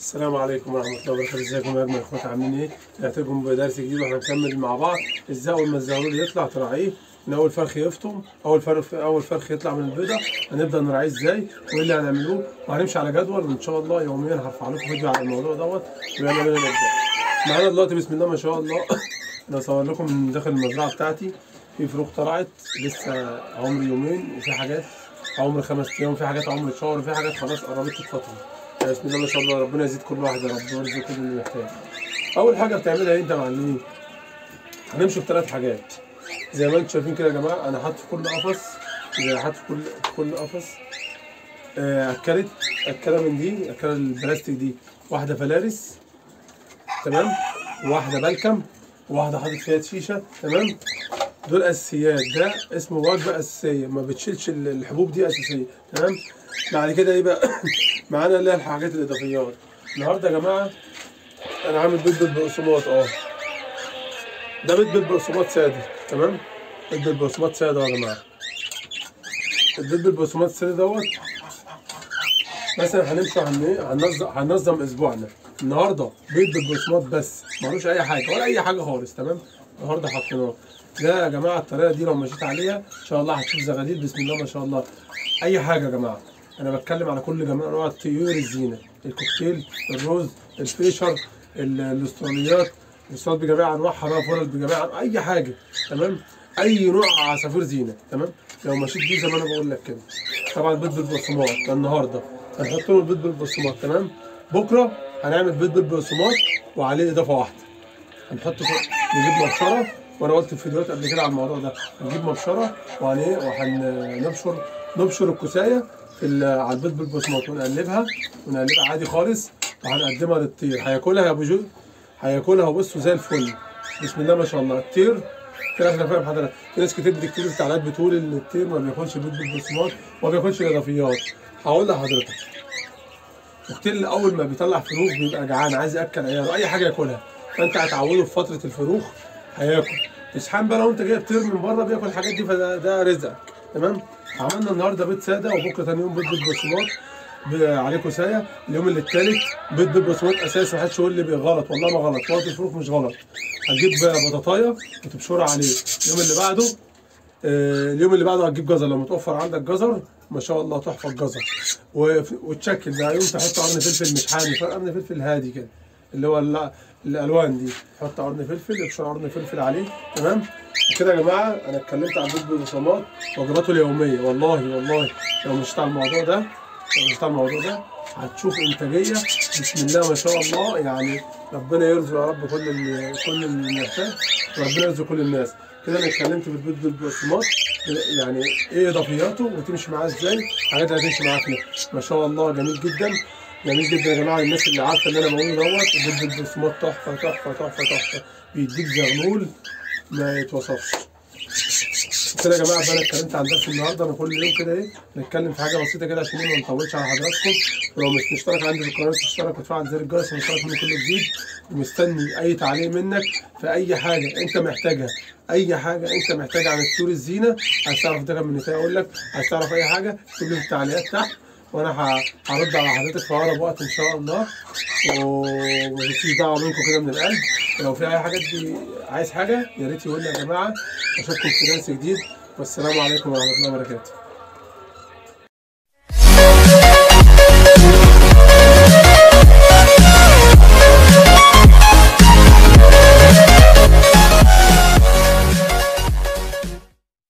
السلام عليكم ورحمة الله وبركاته ازيكم يا اجمل اخوات عاملين ايه؟ نعتبركم بدرس جديد واحنا هنكمل مع بعض ازاي اول ما الزغلول يطلع تراعيه من اول فرخ يفطم اول فرخ اول فرخ يطلع من البيضة هنبدا نراعيه ازاي وايه اللي هنعملوه وهنمشي على جدول وان شاء الله يوميا هرفع لكم فيديو على الموضوع دوت ويلا بينا نبدا معانا دلوقتي بسم الله ما شاء الله انا اصور لكم من داخل المزرعة بتاعتي في فروخ طلعت لسه عمر يومين وفي حاجات عمر خمس ايام في حاجات عمر شهر في حاجات خلاص قربت تتفطم بسم الله ما شاء الله ربنا يزيد كل واحد يا رب ويرزق كل اللي محتاج اول حاجه بتعملها ايه انت يا معلمين هنمشي بثلاث حاجات زي ما انتم شايفين كده يا جماعه انا حاطط في كل قفص زي حاطط في كل في كل قفص آه، اكلت اكله من دي اكله البلاستيك دي واحده فلارس تمام وواحده بلكم وواحده حاطط فيها شيشه تمام دول اساسيات ده اسمه وجبه اساسيه ما بتشيلش ال- الحبوب دي اساسيه تمام بعد كده ايه بقى معانا اللي هي الحاجات الاضافيات النهارده يا جماعه انا عامل بيض بالبقسماط اه ده بيض بالبقسماط ساده تمام بيض بالبقسماط ساده يا جماعه البيض بالبقسماط الساده دوت مثلا هنمشي هن- إيه؟ هننظم هننظم اسبوعنا النهارده بيض بالبقسماط بس ملوش اي حاجه ولا اي حاجه خالص تمام النهارده حطيناه ده يا جماعه الطريقه دي لو مشيت عليها ان شاء الله هتشوف زغاليل بسم الله ما شاء الله اي حاجه يا جماعه انا بتكلم على كل جميع انواع طيور الزينه الكوكتيل الروز الفيشر ال- الاستراليات الاستراليات بجميع انواعها بقى فرل بجميع أنواع- اي حاجه تمام اي نوع عصافير زينه تمام لو مشيت بيه زي ما انا بقول لك كده طبعا بيض بالبقسماط ده النهارده هنحط له البيض بالبقسماط تمام بكره هنعمل بيض بالبقسماط وعليه اضافه واحده هنحط فوق نجيب مبشره وانا قلت في فيديوهات قبل كده على الموضوع ده هنجيب مبشره وهن ايه وهنبشر نبشر الكوسايه في ال- على البيض بالبقسماط ونقلبها ونقلبها عادي خالص وهنقدمها للطير هياكلها يا ابو جو هياكلها وبصوا زي الفل بسم الله ما شاء الله الطير كده احنا فاهم حضرتك في ناس كتير كتير في تعليقات بتقول ان الطير ما بياكلش بيض بالبقسماط وما بياكلش الاضافيات هقول لحضرتك الكوكتيل اول ما بيطلع فروخ بيبقى جعان عايز ياكل عياله اي حاجه ياكلها فانت هتعوده في فتره الفروخ هياكل اسحان بقى لو انت جايب طير من بره بياكل الحاجات دي فده ده رزقك تمام عملنا النهارده بيض ساده وبكره تاني يوم بيض بالبقسماط ب- عليه كوسايه اليوم اللي التالت بيض بالبقسماط اساسي محدش يقول لي بي- غلط والله ما غلط وقت الفروخ مش غلط هتجيب بطاطايه وتبشرها عليه اليوم اللي بعده آه، اليوم اللي بعده هتجيب جزر لو متوفر عندك جزر ما شاء الله تحفه الجزر وف- وتشكل بقى يوم تحط قرن فلفل مش حامي فرق قرن فلفل هادي كده اللي هو ال- الالوان دي تحط قرن فلفل ابشر قرن فلفل عليه تمام وكده يا جماعه انا اتكلمت عن بيض بالبصمات وجباته اليوميه والله والله لو مشيت على الموضوع ده لو مشيت على الموضوع ده هتشوف انتاجيه بسم الله ما شاء الله يعني ربنا يرزق يا رب كل اللي كل اللي محتاج وربنا يرزق كل الناس كده انا اتكلمت في البيض بالبقسماط يعني ايه اضافياته وتمشي معاه ازاي الحاجات اللي هتمشي معاك فيها ما شاء الله جميل جدا جميل جدا يا جماعه الناس اللي عارفه اللي انا بقوله دوت البيض بالبقسماط تحفه تحفه تحفه تحفه بيديك زغلول ما يتوصفش كده يا جماعه بقى انا اتكلمت عن درس النهارده انا كل يوم كده ايه نتكلم في حاجه بسيطه كده عشان إيه ما نطولش على حضراتكم ولو مش مشترك عندي في القناه تشترك وتفعل زر الجرس عشان يوصلك مني كل جديد ومستني اي تعليق منك في اي حاجه انت محتاجها اي حاجه انت محتاجها عن الطيور الزينه عايز تعرف ده من النتائج اقول لك عايز تعرف اي حاجه اكتب لي في التعليقات تحت وانا ه- هرد على حضرتك في اقرب وقت ان شاء الله ومفيش دعوه منكم كده من القلب لو في اي حاجات دي عايز حاجه يا ريت يقول لي يا جماعه اشوفكم في درس جديد والسلام عليكم ورحمه الله وبركاته